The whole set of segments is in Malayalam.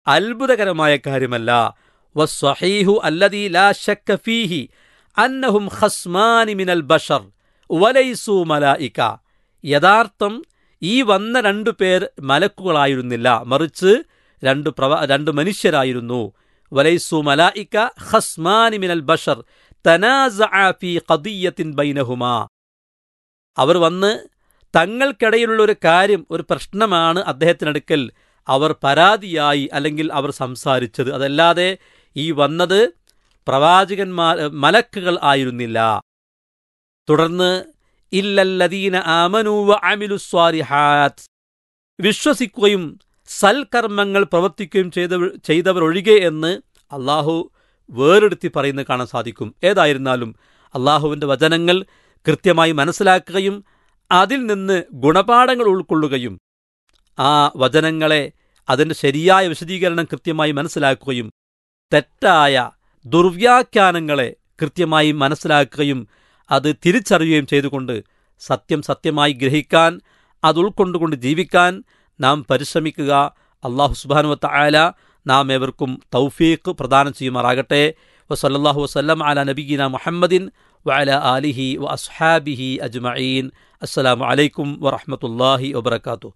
അത്ഭുതകരമായ കാര്യമല്ല വസ്വഹീഹു അല്ലദീ ലാ ശക്ക ഫീഹി അന്നഹും ഖസ്മാനി മിനൽ ബഷർ വലൈസു മലായിക യഥാർത്ഥം ഈ വന്ന രണ്ടു പേർ മലക്കുകളായിരുന്നില്ല മറിച്ച് രണ്ട് പ്രവ രണ്ട് മനുഷ്യരായിരുന്നു വലൈസു മലായിക ഖസ്മാനി മിനൽ ബഷർ തനാസഅ ഫീ ഖദിയ്യത്തിൻ ബൈനഹുമാ അവർ വന്ന് തങ്ങൾക്കിടയിലുള്ള ഒരു കാര്യം ഒരു പ്രശ്നമാണ് അദ്ദേഹത്തിനടുക്കൽ അവർ പരാതിയായി അല്ലെങ്കിൽ അവർ സംസാരിച്ചത് അതല്ലാതെ ഈ വന്നത് പ്രവാചകന്മാർ മലക്കുകൾ ആയിരുന്നില്ല തുടർന്ന് ഇല്ലല്ലദീന ആമനൂവ അമിലു സ്വാരിഹാത്ത് വിശ്വസിക്കുകയും സൽക്കർമ്മങ്ങൾ പ്രവർത്തിക്കുകയും ചെയ്തവർ ചെയ്തവരൊഴികെ എന്ന് അള്ളാഹു വേറെടുത്തി പറയുന്നത് കാണാൻ സാധിക്കും ഏതായിരുന്നാലും അള്ളാഹുവിൻ്റെ വചനങ്ങൾ കൃത്യമായി മനസ്സിലാക്കുകയും അതിൽ നിന്ന് ഗുണപാഠങ്ങൾ ഉൾക്കൊള്ളുകയും ആ വചനങ്ങളെ അതിൻ്റെ ശരിയായ വിശദീകരണം കൃത്യമായി മനസ്സിലാക്കുകയും തെറ്റായ ദുർവ്യാഖ്യാനങ്ങളെ കൃത്യമായി മനസ്സിലാക്കുകയും അത് തിരിച്ചറിയുകയും ചെയ്തുകൊണ്ട് സത്യം സത്യമായി ഗ്രഹിക്കാൻ അത് ഉൾക്കൊണ്ടുകൊണ്ട് ജീവിക്കാൻ നാം പരിശ്രമിക്കുക അള്ളാഹു സുബാനുവത്ത ആല നാം ഏവർക്കും തൗഫീഖ് പ്രദാനം ചെയ്യുമാറാകട്ടെ വസല്ലാഹു വസ്ലം അല നബീന മുഹമ്മദിൻ വഅല ആലിഹി വ അസ്ഹാബിഹി അജ്മഈൻ അസ്സലാമു അലൈക്കും വറഹ്മത്തുള്ളാഹി വബറകാതുഹു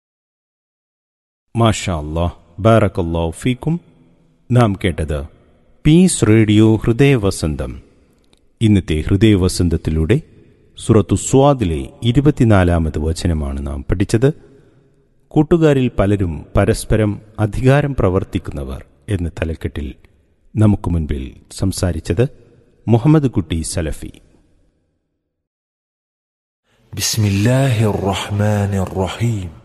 മാഷാ അല്ലാഹ് ബാറക്കല്ലാഹു ഫീക്കും നാം കേട്ടത് പീസ് റേഡിയോ ഹൃദയവസന്തം ഇന്നത്തെ ഹൃദയവസന്തത്തിലൂടെ സുറത്തു സ്വാദിലെ ഇരുപത്തിനാലാമത് വചനമാണ് നാം പഠിച്ചത് കൂട്ടുകാരിൽ പലരും പരസ്പരം അധികാരം പ്രവർത്തിക്കുന്നവർ എന്ന തലക്കെട്ടിൽ നമുക്ക് മുൻപിൽ സംസാരിച്ചത് മുഹമ്മദ് കുട്ടി സലഫി بسم الله الرحمن الرحيم